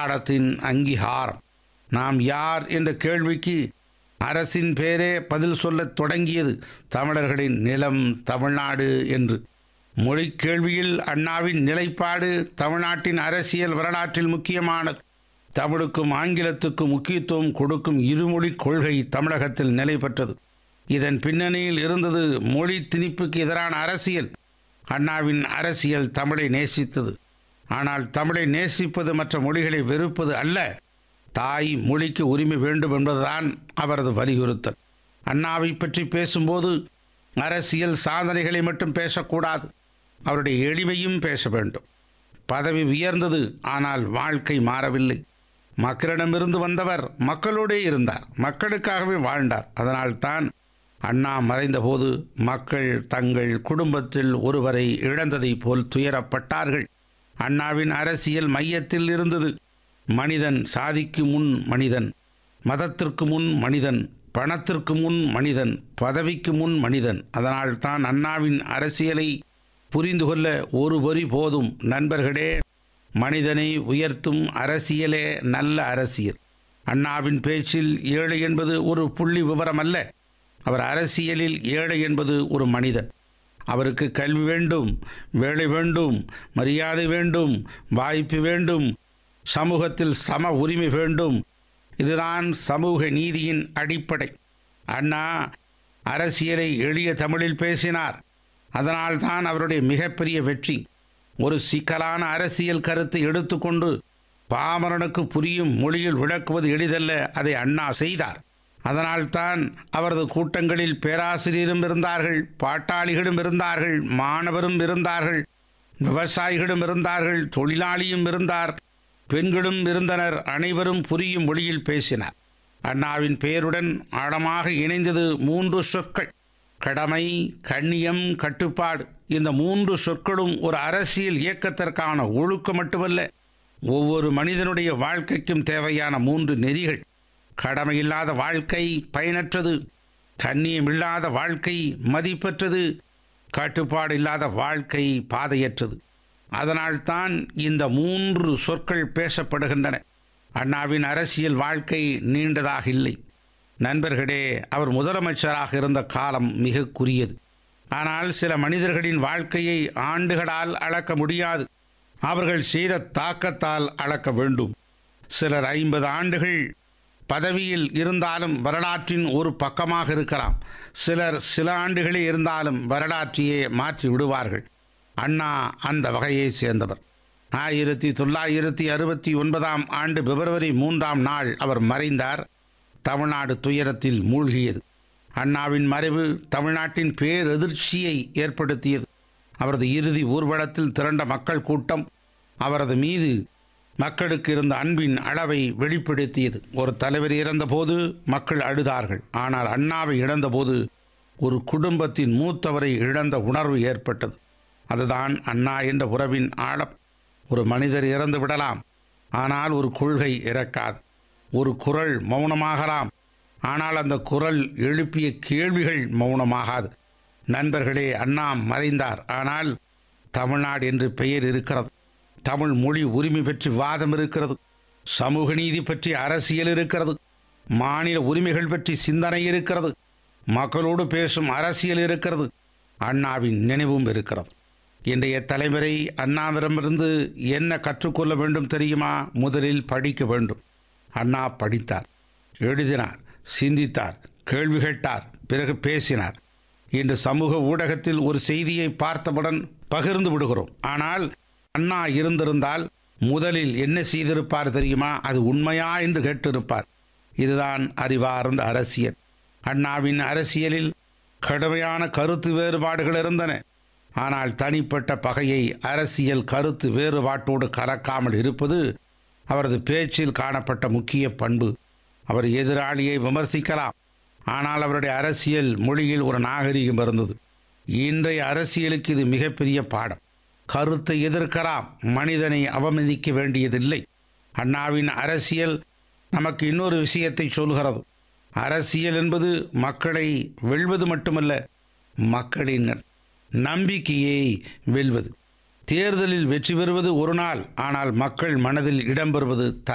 பாடத்தின் அங்கீகாரம் நாம் யார் என்ற கேள்விக்கு அரசின் பேரே பதில் சொல்லத் தொடங்கியது தமிழர்களின் நிலம் தமிழ்நாடு என்று மொழிக் கேள்வியில் அண்ணாவின் நிலைப்பாடு தமிழ்நாட்டின் அரசியல் வரலாற்றில் முக்கியமானது தமிழுக்கும் ஆங்கிலத்துக்கும் முக்கியத்துவம் கொடுக்கும் இருமொழி கொள்கை தமிழகத்தில் நிலை பெற்றது இதன் பின்னணியில் இருந்தது மொழி திணிப்புக்கு எதிரான அரசியல் அண்ணாவின் அரசியல் தமிழை நேசித்தது ஆனால் தமிழை நேசிப்பது மற்ற மொழிகளை வெறுப்பது அல்ல தாய் மொழிக்கு உரிமை வேண்டும் என்பதுதான் அவரது வலியுறுத்தல் அண்ணாவை பற்றி பேசும்போது அரசியல் சாதனைகளை மட்டும் பேசக்கூடாது அவருடைய எளிமையும் பேச வேண்டும் பதவி உயர்ந்தது ஆனால் வாழ்க்கை மாறவில்லை மக்களிடமிருந்து வந்தவர் மக்களோடே இருந்தார் மக்களுக்காகவே வாழ்ந்தார் அதனால்தான் அண்ணா மறைந்தபோது மக்கள் தங்கள் குடும்பத்தில் ஒருவரை இழந்ததைப் போல் துயரப்பட்டார்கள் அண்ணாவின் அரசியல் மையத்தில் இருந்தது மனிதன் சாதிக்கு முன் மனிதன் மதத்திற்கு முன் மனிதன் பணத்திற்கு முன் மனிதன் பதவிக்கு முன் மனிதன் அதனால்தான் அண்ணாவின் அரசியலை புரிந்து கொள்ள ஒரு வரி போதும் நண்பர்களே மனிதனை உயர்த்தும் அரசியலே நல்ல அரசியல் அண்ணாவின் பேச்சில் ஏழை என்பது ஒரு புள்ளி விவரம் அல்ல அவர் அரசியலில் ஏழை என்பது ஒரு மனிதன் அவருக்கு கல்வி வேண்டும் வேலை வேண்டும் மரியாதை வேண்டும் வாய்ப்பு வேண்டும் சமூகத்தில் சம உரிமை வேண்டும் இதுதான் சமூக நீதியின் அடிப்படை அண்ணா அரசியலை எளிய தமிழில் பேசினார் அதனால்தான் அவருடைய மிகப்பெரிய வெற்றி ஒரு சிக்கலான அரசியல் கருத்தை எடுத்துக்கொண்டு பாமரனுக்கு புரியும் மொழியில் விளக்குவது எளிதல்ல அதை அண்ணா செய்தார் அதனால்தான் அவரது கூட்டங்களில் பேராசிரியரும் இருந்தார்கள் பாட்டாளிகளும் இருந்தார்கள் மாணவரும் இருந்தார்கள் விவசாயிகளும் இருந்தார்கள் தொழிலாளியும் இருந்தார் பெண்களும் இருந்தனர் அனைவரும் புரியும் மொழியில் பேசினார் அண்ணாவின் பெயருடன் ஆழமாக இணைந்தது மூன்று சொற்கள் கடமை கண்ணியம் கட்டுப்பாடு இந்த மூன்று சொற்களும் ஒரு அரசியல் இயக்கத்திற்கான ஒழுக்கம் மட்டுமல்ல ஒவ்வொரு மனிதனுடைய வாழ்க்கைக்கும் தேவையான மூன்று நெறிகள் கடமையில்லாத வாழ்க்கை பயனற்றது கண்ணியமில்லாத வாழ்க்கை மதிப்பற்றது கட்டுப்பாடு இல்லாத வாழ்க்கை பாதையற்றது அதனால்தான் இந்த மூன்று சொற்கள் பேசப்படுகின்றன அண்ணாவின் அரசியல் வாழ்க்கை நீண்டதாக இல்லை நண்பர்களே அவர் முதலமைச்சராக இருந்த காலம் மிக குறியது ஆனால் சில மனிதர்களின் வாழ்க்கையை ஆண்டுகளால் அளக்க முடியாது அவர்கள் செய்த தாக்கத்தால் அளக்க வேண்டும் சிலர் ஐம்பது ஆண்டுகள் பதவியில் இருந்தாலும் வரலாற்றின் ஒரு பக்கமாக இருக்கலாம் சிலர் சில ஆண்டுகளே இருந்தாலும் வரலாற்றையே மாற்றி விடுவார்கள் அண்ணா அந்த வகையை சேர்ந்தவர் ஆயிரத்தி தொள்ளாயிரத்தி அறுபத்தி ஒன்பதாம் ஆண்டு பிப்ரவரி மூன்றாம் நாள் அவர் மறைந்தார் தமிழ்நாடு துயரத்தில் மூழ்கியது அண்ணாவின் மறைவு தமிழ்நாட்டின் பேரெதிர்ச்சியை ஏற்படுத்தியது அவரது இறுதி ஊர்வலத்தில் திரண்ட மக்கள் கூட்டம் அவரது மீது மக்களுக்கு இருந்த அன்பின் அளவை வெளிப்படுத்தியது ஒரு தலைவர் இறந்தபோது மக்கள் அழுதார்கள் ஆனால் அண்ணாவை இழந்தபோது ஒரு குடும்பத்தின் மூத்தவரை இழந்த உணர்வு ஏற்பட்டது அதுதான் அண்ணா என்ற உறவின் ஆழம் ஒரு மனிதர் இறந்து விடலாம் ஆனால் ஒரு கொள்கை இறக்காது ஒரு குரல் மௌனமாகலாம் ஆனால் அந்த குரல் எழுப்பிய கேள்விகள் மௌனமாகாது நண்பர்களே அண்ணா மறைந்தார் ஆனால் தமிழ்நாடு என்று பெயர் இருக்கிறது தமிழ் மொழி உரிமை பற்றி வாதம் இருக்கிறது சமூக நீதி பற்றி அரசியல் இருக்கிறது மாநில உரிமைகள் பற்றி சிந்தனை இருக்கிறது மக்களோடு பேசும் அரசியல் இருக்கிறது அண்ணாவின் நினைவும் இருக்கிறது இன்றைய தலைமுறை அண்ணாவிடமிருந்து என்ன கற்றுக்கொள்ள வேண்டும் தெரியுமா முதலில் படிக்க வேண்டும் அண்ணா படித்தார் எழுதினார் சிந்தித்தார் கேள்வி கேட்டார் பிறகு பேசினார் இன்று சமூக ஊடகத்தில் ஒரு செய்தியை பார்த்தவுடன் பகிர்ந்து விடுகிறோம் ஆனால் அண்ணா இருந்திருந்தால் முதலில் என்ன செய்திருப்பார் தெரியுமா அது உண்மையா என்று கேட்டிருப்பார் இதுதான் அறிவார்ந்த அரசியல் அண்ணாவின் அரசியலில் கடுமையான கருத்து வேறுபாடுகள் இருந்தன ஆனால் தனிப்பட்ட பகையை அரசியல் கருத்து வேறுபாட்டோடு கலக்காமல் இருப்பது அவரது பேச்சில் காணப்பட்ட முக்கிய பண்பு அவர் எதிராளியை விமர்சிக்கலாம் ஆனால் அவருடைய அரசியல் மொழியில் ஒரு நாகரிகம் இருந்தது இன்றைய அரசியலுக்கு இது மிகப்பெரிய பாடம் கருத்தை எதிர்க்கலாம் மனிதனை அவமதிக்க வேண்டியதில்லை அண்ணாவின் அரசியல் நமக்கு இன்னொரு விஷயத்தை சொல்கிறது அரசியல் என்பது மக்களை வெல்வது மட்டுமல்ல மக்களின் நம்பிக்கையை வெல்வது தேர்தலில் வெற்றி பெறுவது ஒரு நாள் ஆனால் மக்கள் மனதில் இடம்பெறுவது